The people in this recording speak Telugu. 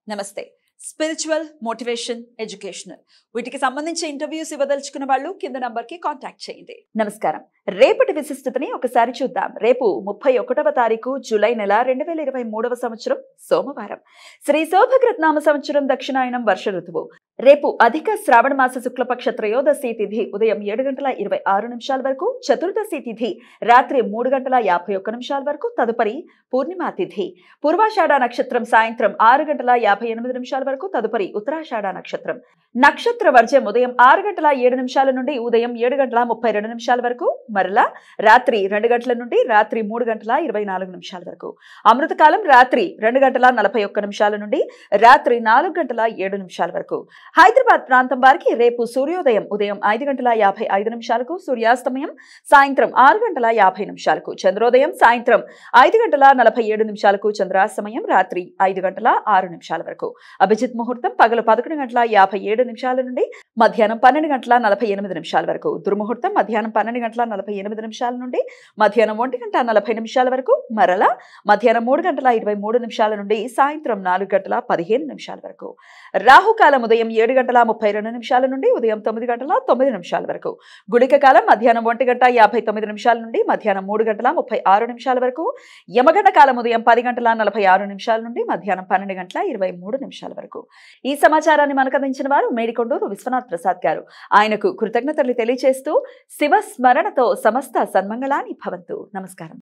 నమస్తే స్పిరిచువల్ మోటివేషన్ ఎడ్యుకేషనల్ వీటికి సంబంధించి ఇంటర్వ్యూస్ ఇవ్వదలుచుకున్న వాళ్ళు కింద నంబర్కి కాంటాక్ట్ చేయండి నమస్కారం రేపటి విశిష్టతని ఒకసారి చూద్దాం రేపు ముప్పై ఒకటవ తారీఖు జూలై నెల రెండు వేల ఇరవై మూడవ సంవత్సరం సోమవారం శ్రీ శోభకృత్నామ సంవత్సరం దక్షిణాయనం వర్ష ఋతువు రేపు అధిక శ్రావణ మాస శుక్లపక్ష త్రయోదశి తిథి ఉదయం ఏడు గంటల ఇరవై ఆరు నిమిషాల వరకు చతుర్దశి తిథి రాత్రి మూడు గంటల యాభై ఒక్క నిమిషాల వరకు తదుపరి పూర్ణిమ తిథి పూర్వాషాఢ నక్షత్రం సాయంత్రం ఆరు గంటల యాభై ఎనిమిది నిమిషాల వరకు తదుపరి ఉత్తరాషాఢ నక్షత్రం నక్షత్ర వర్జం ఉదయం ఆరు గంటల ఏడు నిమిషాల నుండి ఉదయం ఏడు గంటల ముప్పై రెండు నిమిషాల వరకు మరలా రాత్రి రెండు గంటల నుండి రాత్రి మూడు గంటల ఇరవై నాలుగు నిమిషాల వరకు అమృతకాలం రాత్రి రెండు గంటల నలభై ఒక్క నిమిషాల నుండి రాత్రి నాలుగు గంటల ఏడు నిమిషాల వరకు హైదరాబాద్ ప్రాంతం వారికి రేపు సూర్యోదయం ఉదయం ఐదు గంటల యాభై ఐదు నిమిషాలకు సూర్యాస్తమయం సాయంత్రం ఆరు గంటల యాభై నిమిషాలకు చంద్రోదయం సాయంత్రం ఐదు గంటల నలభై ఏడు నిమిషాలకు చంద్రాస్తమయం రాత్రి ఐదు గంటల ఆరు నిమిషాల వరకు అభిజిత్ ముహూర్తం పగలు పదకొండు గంటల యాభై ఏడు నిమిషాల నుండి మధ్యాహ్నం పన్నెండు గంటల నలభై ఎనిమిది నిమిషాల వరకు దుర్ముహూర్తం మధ్యాహ్నం పన్నెండు గంటల నలభై ఎనిమిది నిమిషాల నుండి మధ్యాహ్నం ఒంటి గంట నలభై నిమిషాల వరకు మరలా మధ్యాహ్నం మూడు గంటల ఇరవై మూడు నిమిషాల నుండి సాయంత్రం నాలుగు గంటల పదిహేను నిమిషాల వరకు రాహుకాలం ఉదయం ఏడు గంటల ముప్పై రెండు నిమిషాల నుండి ఉదయం తొమ్మిది గంటల తొమ్మిది నిమిషాల వరకు గుడిక కాలం మధ్యాహ్నం ఒంటి గంట యాభై తొమ్మిది నిమిషాల నుండి మధ్యాహ్నం మూడు గంటల ముప్పై ఆరు నిమిషాల వరకు యమగంట కాలం ఉదయం పది గంటల నలభై ఆరు నిమిషాల నుండి మధ్యాహ్నం పన్నెండు గంటల ఇరవై మూడు నిమిషాల వరకు ఈ సమాచారాన్ని మనకు అందించిన వారు మేడికొండూరు విశ్వనాథ్ ప్రసాద్ గారు ఆయనకు కృతజ్ఞతలు తెలియజేస్తూ శివ స్మరణతో సమస్త సన్మంగళాన్ని భవంతు నమస్కారం